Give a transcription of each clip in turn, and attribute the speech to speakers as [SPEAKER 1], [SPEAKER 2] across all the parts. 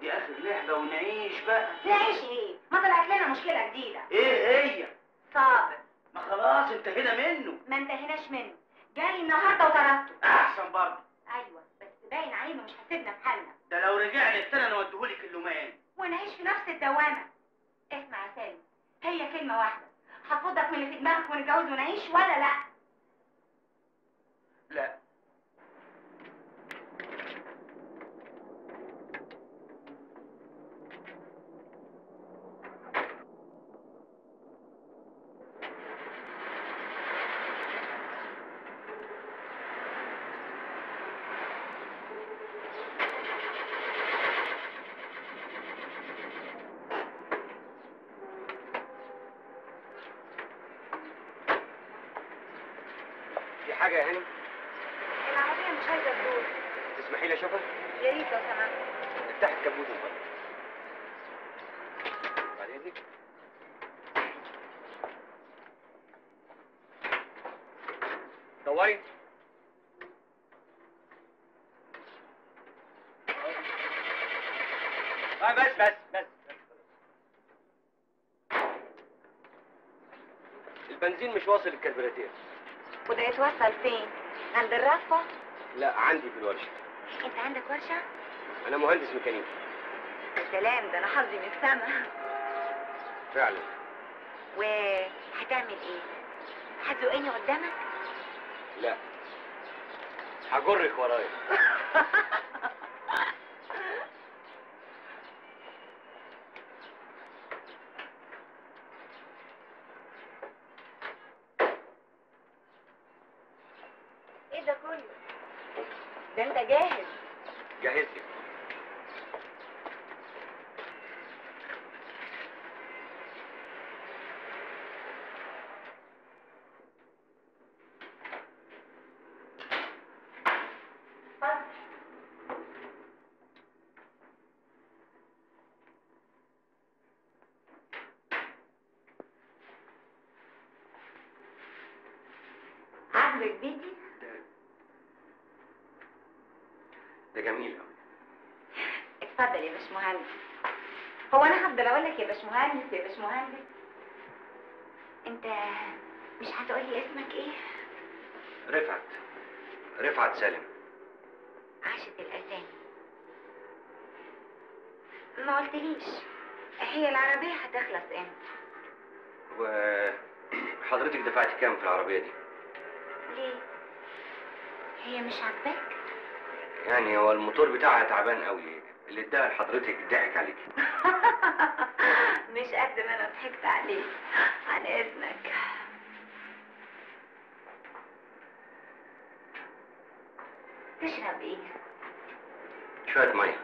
[SPEAKER 1] يا اخي نحبى ونعيش بقى
[SPEAKER 2] نعيش ايه ما طلعت لنا مشكله جديده
[SPEAKER 1] ايه هي
[SPEAKER 2] صابر
[SPEAKER 1] ما خلاص انتهينا منه
[SPEAKER 2] ما انتهيناش منه جالي النهارده وطردته
[SPEAKER 1] احسن برضه
[SPEAKER 2] ايوه بس باين عليه انه مش هيسيبنا في حالنا
[SPEAKER 1] ده لو رجع لي السنه نوديهولك اللومان
[SPEAKER 2] ونعيش في نفس الدوامه اسمع يا سالم هي كلمه واحده هتفضك من اللي في دماغك ونتجوز ونعيش ولا لا
[SPEAKER 1] لا
[SPEAKER 3] في حاجة يا هاني
[SPEAKER 2] العربيه مش عايزه تدور
[SPEAKER 3] تسمحي لي اشوفها؟
[SPEAKER 2] يا ريت لو سمحت
[SPEAKER 3] افتحي الكبوت من فضلك بعد اذنك دوري آه بس بس بس البنزين مش واصل الكربوراتير
[SPEAKER 2] وده يتوصل فين عند الرفه
[SPEAKER 3] لا عندي في الورشة
[SPEAKER 2] انت عندك ورشه
[SPEAKER 3] أنا مهندس ميكانيكي
[SPEAKER 2] يا سلام ده انا حظي من السما
[SPEAKER 3] فعلا
[SPEAKER 2] وهتعمل ايه هتزقني قدامك
[SPEAKER 3] لا هجرك ورايا
[SPEAKER 2] ايه ده كله ده انت جاهز
[SPEAKER 3] جهز لك
[SPEAKER 2] عاجبك بيتي
[SPEAKER 3] ده جميل قوي
[SPEAKER 2] اتفضل يا باشمهندس هو انا هفضل اقول لك يا باشمهندس يا باشمهندس انت مش هتقولي اسمك ايه
[SPEAKER 3] رفعت رفعت سالم
[SPEAKER 2] عاشت الاسامي ما قلتليش هي العربيه هتخلص امتى
[SPEAKER 3] وحضرتك دفعتي كام في العربية دي؟
[SPEAKER 2] ليه هي مش عاجباك
[SPEAKER 3] يعني هو الموتور بتاعها تعبان قوي اللي اداها لحضرتك ضحك عليكي
[SPEAKER 2] مش قد ما انا ضحكت عليك عن اذنك تشرب ايه
[SPEAKER 3] شوية مية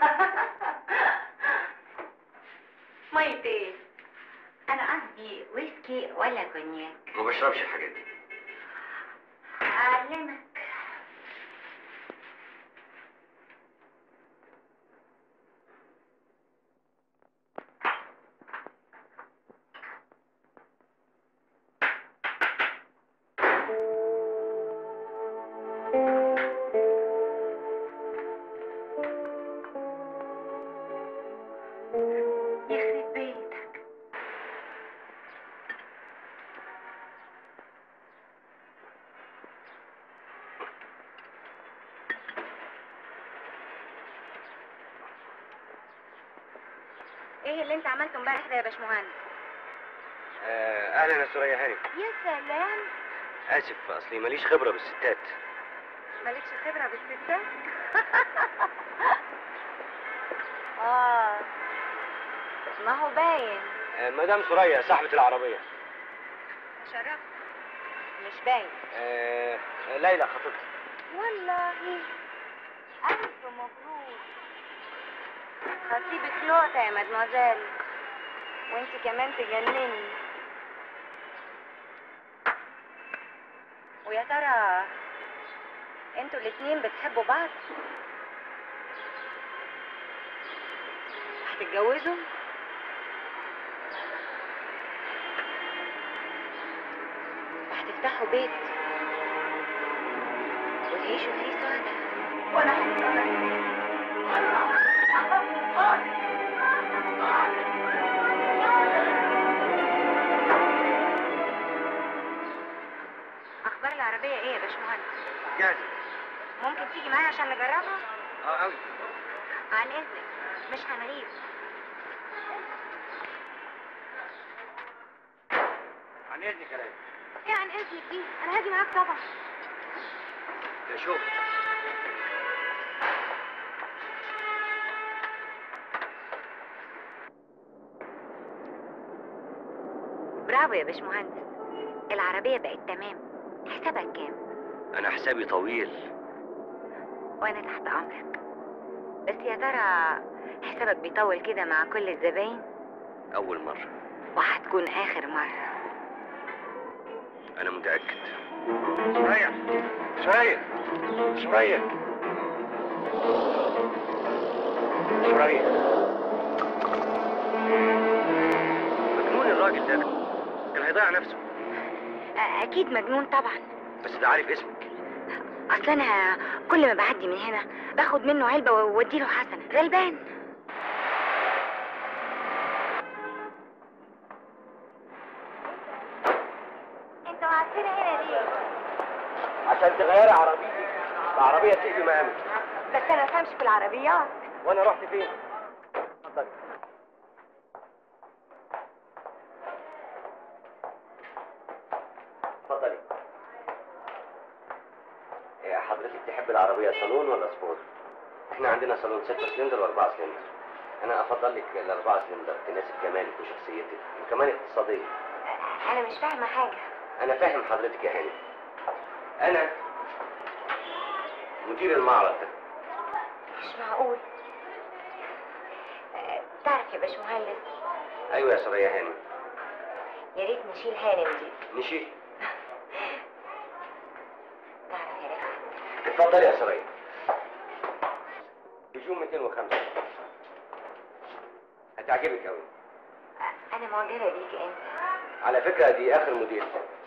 [SPEAKER 2] مية ايه انا قصدي ويسكي ولا كونياك
[SPEAKER 3] ما بشربش الحاجات دي
[SPEAKER 2] اعلمك يخرب بيتك ايه اللي انت عملته امبارح ده يا باشمهندس
[SPEAKER 3] آه، اهلا يا سوريا هاني
[SPEAKER 2] يا سلام
[SPEAKER 3] اسف اصلي ماليش خبرة بالستات
[SPEAKER 2] مالكش خبرة بالستات اه ما هو باين
[SPEAKER 3] آه، مدام سوريا صاحبة العربية
[SPEAKER 2] شرفت مش باين
[SPEAKER 3] آه، ليلى خطيبتي
[SPEAKER 2] والله ألف مبروك خطيبك لقطة يا مدموزيل وانت كمان تجنني ويا ترى انتوا الاتنين بتحبوا بعض هتتجوزوا وهتفتحوا بيت وتعيشوا فيه سعداء وانا هتفرج عن اذنك مش هنغيب
[SPEAKER 3] عن اذنك يا ليلى
[SPEAKER 2] ايه عن اذنك دي انا هاجي معاك طبعا
[SPEAKER 3] يا شوف
[SPEAKER 2] برافو يا باشمهندس العربية بقت تمام حسابك كام
[SPEAKER 3] انا حسابي طويل
[SPEAKER 2] وانا تحت امرك بس يا ترى حسابك بيطول كده مع كل الزباين
[SPEAKER 3] اول مره
[SPEAKER 2] وهتكون اخر مرة
[SPEAKER 3] انا متاكد سوريا سوريا سوريا سوريا مجنون الراجل ده كان هيضيع نفسه
[SPEAKER 2] أ- اكيد مجنون طبعا
[SPEAKER 3] بس ده عارف اسمك
[SPEAKER 2] اصل انا كل ما بعدي من هنا باخد منه علبة واديله حسنة غلبان انتوا قاعدين هنا ليه؟
[SPEAKER 3] عشان تغيري عربيتي العربيه تقلي مقامك
[SPEAKER 2] بس انا ما فهمش في العربيات
[SPEAKER 3] وانا رحت فين اتفضلي اتفضلي إيه حضرتك تحب العربيه صالون ولا سبورت احنا عندنا صالون 6 سلندر واربعة سلندر انا افضل لك الاربعة سلندر تناسب جمالك وشخصيتك وكمان اقتصاديه
[SPEAKER 2] انا مش فاهمة حاجة
[SPEAKER 3] انا فاهم حضرتك يا هاني انا مدير المعرض ده
[SPEAKER 2] مش معقول أه، تعرف يا باشمهندس
[SPEAKER 3] ايوه يا سوريا هاني
[SPEAKER 2] يا ريت نشيل هانم دي
[SPEAKER 3] نشيل
[SPEAKER 2] تعرف يا رفعت
[SPEAKER 3] اتفضلي يا سوريا بيجون 205 هتعجبك قوي
[SPEAKER 2] أ- انا معجبة بيك انت
[SPEAKER 3] على فكره دي اخر موديل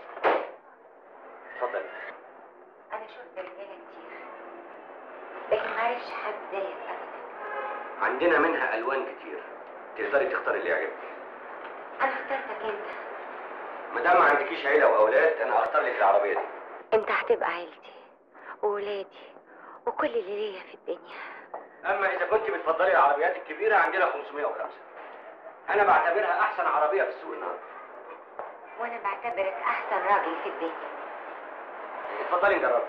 [SPEAKER 3] اتفضلي
[SPEAKER 2] انا شفت رجالة كتير لكن ما عرفش حد زيك ابدا
[SPEAKER 3] عندنا منها الوان كتير تقدري تختاري اللي يعجبك
[SPEAKER 2] انا اخترتك انت
[SPEAKER 3] ما دام ما عندكيش عيله واولاد انا اختار لك العربيه دي
[SPEAKER 2] انت هتبقى عيلتي وولادي وكل اللي ليا في الدنيا
[SPEAKER 3] اما اذا كنت بتفضلي العربيات الكبيره عندنا 505 انا بعتبرها احسن عربيه في السوق النهارده
[SPEAKER 2] وانا بعتبرك احسن راجل في الدنيا
[SPEAKER 3] اتفضلي نجربها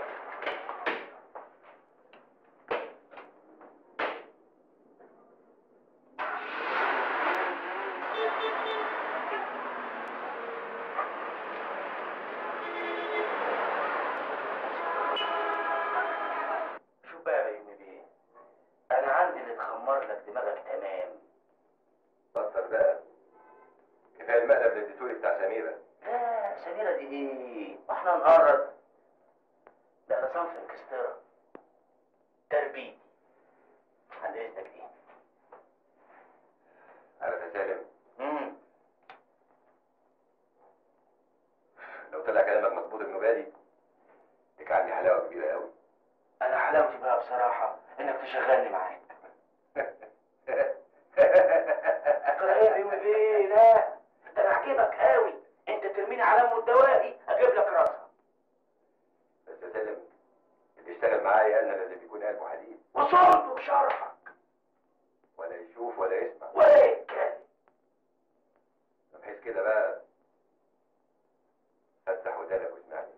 [SPEAKER 1] شوف بقى يا بيومي بيه انا عندي اللي تخمر لك دماغك تمام
[SPEAKER 3] بطل بقى كفايه المقلب اللي اديتولي بتاع سميره
[SPEAKER 1] لا سميرة دي ايه واحنا نقرب ده انا صنف انكسترا تربيتي عند اذنك دي
[SPEAKER 3] عارف يا سالم
[SPEAKER 1] امم
[SPEAKER 3] لو طلع كلامك مظبوط ابن بادي لك عندي حلاوه كبيره قوي
[SPEAKER 1] انا حلاوتي بقى بصراحة انك تشغلني معاك ترى ايه يا بيومي بيه لا ده انا عاجبك قوي انت ترميني على ام الدوائي اجيب لك راسها
[SPEAKER 3] بس يا سالم اللي يشتغل معايا انا لازم يكون قلبه حديد
[SPEAKER 1] وصلت بشرحك
[SPEAKER 3] ولا يشوف ولا يسمع
[SPEAKER 1] ولا يتكلم
[SPEAKER 3] بحيث كده بقى فتح ودانك واسمعني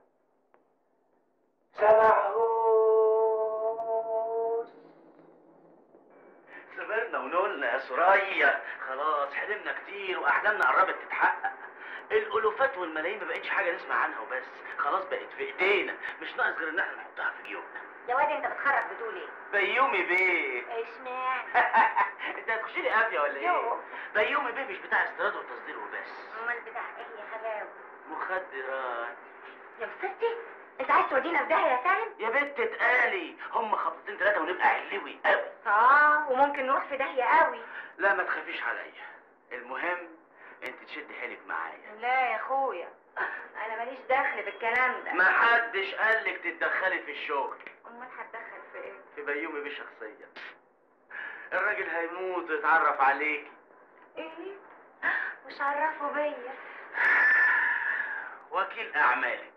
[SPEAKER 1] سمعوس صبرنا ونقولنا يا سوريا خلاص حلمنا كتير واحلامنا قربت تتحقق الالوفات والملايين ما بقتش حاجه نسمع عنها وبس خلاص بقت في ايدينا مش ناقص غير ان احنا نحطها في جيوبنا
[SPEAKER 2] يا واد انت بتخرج بتقول ايه
[SPEAKER 1] بيومي بيه
[SPEAKER 2] اشمعنى
[SPEAKER 1] انت هتخش لي قافيه ولا ايه
[SPEAKER 2] يو.
[SPEAKER 1] بيومي بيه مش بتاع استيراد وتصدير وبس
[SPEAKER 2] امال بتاع ايه يا حلاوه
[SPEAKER 1] مخدرات
[SPEAKER 2] يا مستي انت عايز تودينا في داهيه يا سالم
[SPEAKER 1] يا بنت اتقالي هم خبطتين ثلاثه ونبقى علوي قوي
[SPEAKER 2] اه وممكن نروح في داهيه قوي
[SPEAKER 1] لا ما تخافيش عليا المهم انت تشد حيلك معايا
[SPEAKER 2] لا يا اخويا انا ماليش دخل بالكلام ده
[SPEAKER 1] ما حدش قالك تتدخلي في الشغل
[SPEAKER 2] امال هتدخل في ايه
[SPEAKER 1] في بيومي بيه شخصيا الراجل هيموت ويتعرف عليكي
[SPEAKER 2] ايه مش عرفوا بيا
[SPEAKER 1] وكيل اعمالك